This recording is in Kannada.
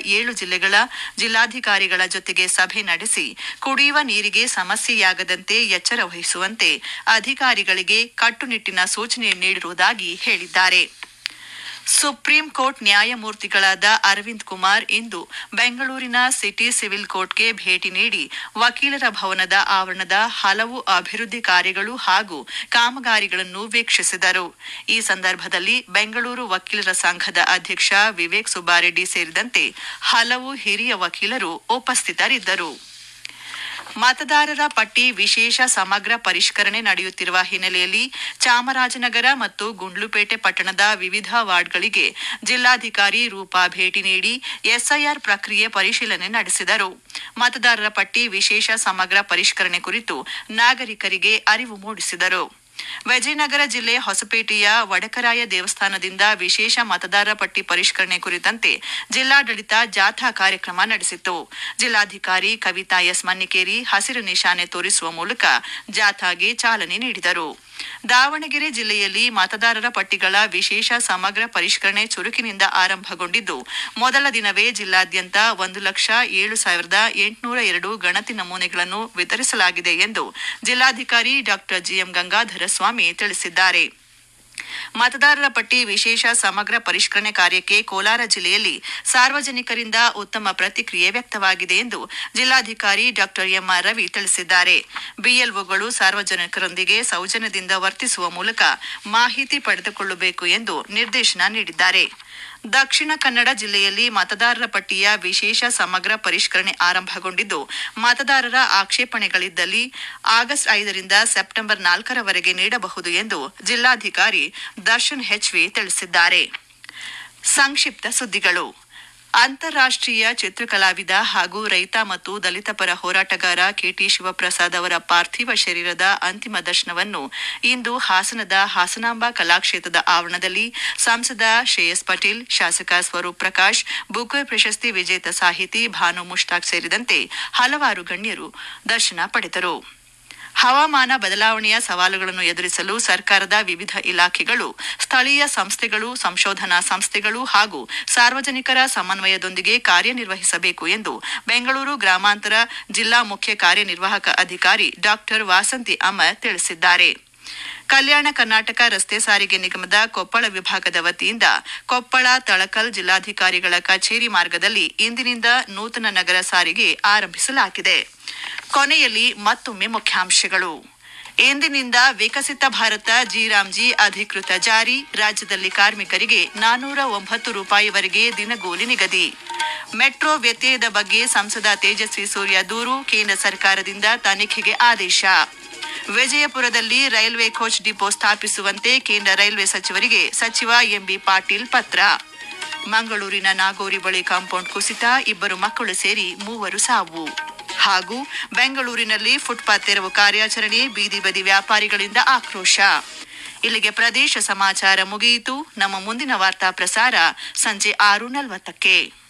ಏಳು ಜಿಲ್ಲೆಗಳ ಜಿಲ್ಲಾಧಿಕಾರಿಗಳ ಜೊತೆಗೆ ಸಭೆ ನಡೆಸಿ ಕುಡಿಯುವ ನೀರಿಗೆ ಸಮಸ್ಯೆಯಾಗದಂತೆ ಎಚ್ಚರ ವಹಿಸುವಂತೆ ಅಧಿಕಾರಿಗಳಿಗೆ ಕಟ್ಟುನಿಟ್ಟಿನ ಸೂಚನೆ ನೀಡಿರುವುದಾಗಿ ಹೇಳಿದ್ದಾರೆ ಸುಪ್ರೀಂ ಕೋರ್ಟ್ ನ್ಯಾಯಮೂರ್ತಿಗಳಾದ ಅರವಿಂದ್ ಕುಮಾರ್ ಇಂದು ಬೆಂಗಳೂರಿನ ಸಿಟಿ ಸಿವಿಲ್ ಕೋರ್ಟ್ಗೆ ಭೇಟಿ ನೀಡಿ ವಕೀಲರ ಭವನದ ಆವರಣದ ಹಲವು ಅಭಿವೃದ್ಧಿ ಕಾರ್ಯಗಳು ಹಾಗೂ ಕಾಮಗಾರಿಗಳನ್ನು ವೀಕ್ಷಿಸಿದರು ಈ ಸಂದರ್ಭದಲ್ಲಿ ಬೆಂಗಳೂರು ವಕೀಲರ ಸಂಘದ ಅಧ್ಯಕ್ಷ ವಿವೇಕ್ ಸುಬ್ಬಾರೆಡ್ಡಿ ಸೇರಿದಂತೆ ಹಲವು ಹಿರಿಯ ವಕೀಲರು ಉಪಸ್ಥಿತರಿದ್ದರು ಮತದಾರರ ಪಟ್ಟಿ ವಿಶೇಷ ಸಮಗ್ರ ಪರಿಷ್ಕರಣೆ ನಡೆಯುತ್ತಿರುವ ಹಿನ್ನೆಲೆಯಲ್ಲಿ ಚಾಮರಾಜನಗರ ಮತ್ತು ಗುಂಡ್ಲುಪೇಟೆ ಪಟ್ಟಣದ ವಿವಿಧ ವಾರ್ಡ್ಗಳಿಗೆ ಜಿಲ್ಲಾಧಿಕಾರಿ ರೂಪಾ ಭೇಟಿ ನೀಡಿ ಎಸ್ಐಆರ್ ಪ್ರಕ್ರಿಯೆ ಪರಿಶೀಲನೆ ನಡೆಸಿದರು ಮತದಾರರ ಪಟ್ಟಿ ವಿಶೇಷ ಸಮಗ್ರ ಪರಿಷ್ಕರಣೆ ಕುರಿತು ನಾಗರಿಕರಿಗೆ ಅರಿವು ಮೂಡಿಸಿದರು ವಿಜಯನಗರ ಜಿಲ್ಲೆ ಹೊಸಪೇಟೆಯ ವಡಕರಾಯ ದೇವಸ್ಥಾನದಿಂದ ವಿಶೇಷ ಮತದಾರರ ಪಟ್ಟಿ ಪರಿಷ್ಕರಣೆ ಕುರಿತಂತೆ ಜಿಲ್ಲಾಡಳಿತ ಜಾಥಾ ಕಾರ್ಯಕ್ರಮ ನಡೆಸಿತು ಜಿಲ್ಲಾಧಿಕಾರಿ ಕವಿತಾ ಎಸ್ ಮನ್ನಿಕೇರಿ ಹಸಿರು ನಿಶಾನೆ ತೋರಿಸುವ ಮೂಲಕ ಜಾಥಾಗೆ ಚಾಲನೆ ನೀಡಿದರು ದಾವಣಗೆರೆ ಜಿಲ್ಲೆಯಲ್ಲಿ ಮತದಾರರ ಪಟ್ಟಿಗಳ ವಿಶೇಷ ಸಮಗ್ರ ಪರಿಷ್ಕರಣೆ ಚುರುಕಿನಿಂದ ಆರಂಭಗೊಂಡಿದ್ದು ಮೊದಲ ದಿನವೇ ಜಿಲ್ಲಾದ್ಯಂತ ಒಂದು ಲಕ್ಷ ಏಳು ಸಾವಿರದ ಎಂಟುನೂರ ಎರಡು ಗಣತಿ ನಮೂನೆಗಳನ್ನು ವಿತರಿಸಲಾಗಿದೆ ಎಂದು ಜಿಲ್ಲಾಧಿಕಾರಿ ಡಾ ಜಿಎಂ ಗಂಗಾಧರ ಸ್ವಾಮಿ ತಿಳಿಸಿದ್ದಾರೆ ಮತದಾರರ ಪಟ್ಟಿ ವಿಶೇಷ ಸಮಗ್ರ ಪರಿಷ್ಕರಣೆ ಕಾರ್ಯಕ್ಕೆ ಕೋಲಾರ ಜಿಲ್ಲೆಯಲ್ಲಿ ಸಾರ್ವಜನಿಕರಿಂದ ಉತ್ತಮ ಪ್ರತಿಕ್ರಿಯೆ ವ್ಯಕ್ತವಾಗಿದೆ ಎಂದು ಜಿಲ್ಲಾಧಿಕಾರಿ ಡಾ ಎಂಆರ್ ರವಿ ತಿಳಿಸಿದ್ದಾರೆ ಬಿಎಲ್ಒಗಳು ಸಾರ್ವಜನಿಕರೊಂದಿಗೆ ಸೌಜನ್ಯದಿಂದ ವರ್ತಿಸುವ ಮೂಲಕ ಮಾಹಿತಿ ಪಡೆದುಕೊಳ್ಳಬೇಕು ಎಂದು ನಿರ್ದೇಶನ ನೀಡಿದ್ದಾರೆ ದಕ್ಷಿಣ ಕನ್ನಡ ಜಿಲ್ಲೆಯಲ್ಲಿ ಮತದಾರರ ಪಟ್ಟಿಯ ವಿಶೇಷ ಸಮಗ್ರ ಪರಿಷ್ಕರಣೆ ಆರಂಭಗೊಂಡಿದ್ದು ಮತದಾರರ ಆಕ್ಷೇಪಣೆಗಳಿದ್ದಲ್ಲಿ ಆಗಸ್ಟ್ ಐದರಿಂದ ಸೆಪ್ಟೆಂಬರ್ ನಾಲ್ಕರವರೆಗೆ ನೀಡಬಹುದು ಎಂದು ಜಿಲ್ಲಾಧಿಕಾರಿ ದರ್ಶನ್ ಹೆಚ್ವಿ ತಿಳಿಸಿದ್ದಾರೆ ಸಂಕ್ಷಿಪ್ತ ಸುದ್ದಿಗಳು ಅಂತಾರಾಷ್ಟ್ರೀಯ ಚಿತ್ರಕಲಾವಿದ ಹಾಗೂ ರೈತ ಮತ್ತು ದಲಿತ ಪರ ಹೋರಾಟಗಾರ ಕೆಟಿ ಶಿವಪ್ರಸಾದ್ ಅವರ ಪಾರ್ಥಿವ ಶರೀರದ ಅಂತಿಮ ದರ್ಶನವನ್ನು ಇಂದು ಹಾಸನದ ಹಾಸನಾಂಬ ಕಲಾಕ್ಷೇತ್ರದ ಆವರಣದಲ್ಲಿ ಸಂಸದ ಶ್ರೇಯಸ್ ಪಟೇಲ್ ಶಾಸಕ ಸ್ವರೂಪ್ ಪ್ರಕಾಶ್ ಬುಕ್ವೆ ಪ್ರಶಸ್ತಿ ವಿಜೇತ ಸಾಹಿತಿ ಭಾನು ಮುಷ್ತಾಕ್ ಸೇರಿದಂತೆ ಹಲವಾರು ಗಣ್ಯರು ದರ್ಶನ ಪಡೆದರು ಹವಾಮಾನ ಬದಲಾವಣೆಯ ಸವಾಲುಗಳನ್ನು ಎದುರಿಸಲು ಸರ್ಕಾರದ ವಿವಿಧ ಇಲಾಖೆಗಳು ಸ್ಥಳೀಯ ಸಂಸ್ಥೆಗಳು ಸಂಶೋಧನಾ ಸಂಸ್ಥೆಗಳು ಹಾಗೂ ಸಾರ್ವಜನಿಕರ ಸಮನ್ವಯದೊಂದಿಗೆ ಕಾರ್ಯನಿರ್ವಹಿಸಬೇಕು ಎಂದು ಬೆಂಗಳೂರು ಗ್ರಾಮಾಂತರ ಜಿಲ್ಲಾ ಮುಖ್ಯ ಕಾರ್ಯನಿರ್ವಾಹಕ ಅಧಿಕಾರಿ ಡಾಕ್ಟರ್ ವಾಸಂತಿ ಅಮರ್ ತಿಳಿಸಿದ್ದಾರೆ ಕಲ್ಯಾಣ ಕರ್ನಾಟಕ ರಸ್ತೆ ಸಾರಿಗೆ ನಿಗಮದ ಕೊಪ್ಪಳ ವಿಭಾಗದ ವತಿಯಿಂದ ಕೊಪ್ಪಳ ತಳಕಲ್ ಜಿಲ್ಲಾಧಿಕಾರಿಗಳ ಕಚೇರಿ ಮಾರ್ಗದಲ್ಲಿ ಇಂದಿನಿಂದ ನೂತನ ನಗರ ಸಾರಿಗೆ ಆರಂಭಿಸಲಾಗಿದೆ ಕೊನೆಯಲ್ಲಿ ಮತ್ತೊಮ್ಮೆ ಮುಖ್ಯಾಂಶಗಳು ಇಂದಿನಿಂದ ವಿಕಸಿತ ಭಾರತ ಜಿರಾಮ್ಜಿ ಅಧಿಕೃತ ಜಾರಿ ರಾಜ್ಯದಲ್ಲಿ ಕಾರ್ಮಿಕರಿಗೆ ನಾನೂರ ಒಂಬತ್ತು ರೂಪಾಯಿವರೆಗೆ ದಿನಗೂಲಿ ನಿಗದಿ ಮೆಟ್ರೋ ವ್ಯತ್ಯಯದ ಬಗ್ಗೆ ಸಂಸದ ತೇಜಸ್ವಿ ಸೂರ್ಯ ದೂರು ಕೇಂದ್ರ ಸರ್ಕಾರದಿಂದ ತನಿಖೆಗೆ ಆದೇಶ ವಿಜಯಪುರದಲ್ಲಿ ರೈಲ್ವೆ ಕೋಚ್ ಡಿಪೋ ಸ್ಥಾಪಿಸುವಂತೆ ಕೇಂದ್ರ ರೈಲ್ವೆ ಸಚಿವರಿಗೆ ಸಚಿವ ಎಂಬಿ ಪಾಟೀಲ್ ಪತ್ರ ಮಂಗಳೂರಿನ ನಾಗೋರಿ ಬಳಿ ಕಾಂಪೌಂಡ್ ಕುಸಿತ ಇಬ್ಬರು ಮಕ್ಕಳು ಸೇರಿ ಮೂವರು ಸಾವು ಹಾಗೂ ಬೆಂಗಳೂರಿನಲ್ಲಿ ಫುಟ್ಪಾತ್ ತೆರವು ಕಾರ್ಯಾಚರಣೆ ಬೀದಿ ಬದಿ ವ್ಯಾಪಾರಿಗಳಿಂದ ಆಕ್ರೋಶ ಇಲ್ಲಿಗೆ ಪ್ರದೇಶ ಸಮಾಚಾರ ಮುಗಿಯಿತು ನಮ್ಮ ಮುಂದಿನ ವಾರ್ತಾ ಪ್ರಸಾರ ಸಂಜೆ ಆರು ನಲವತ್ತಕ್ಕೆ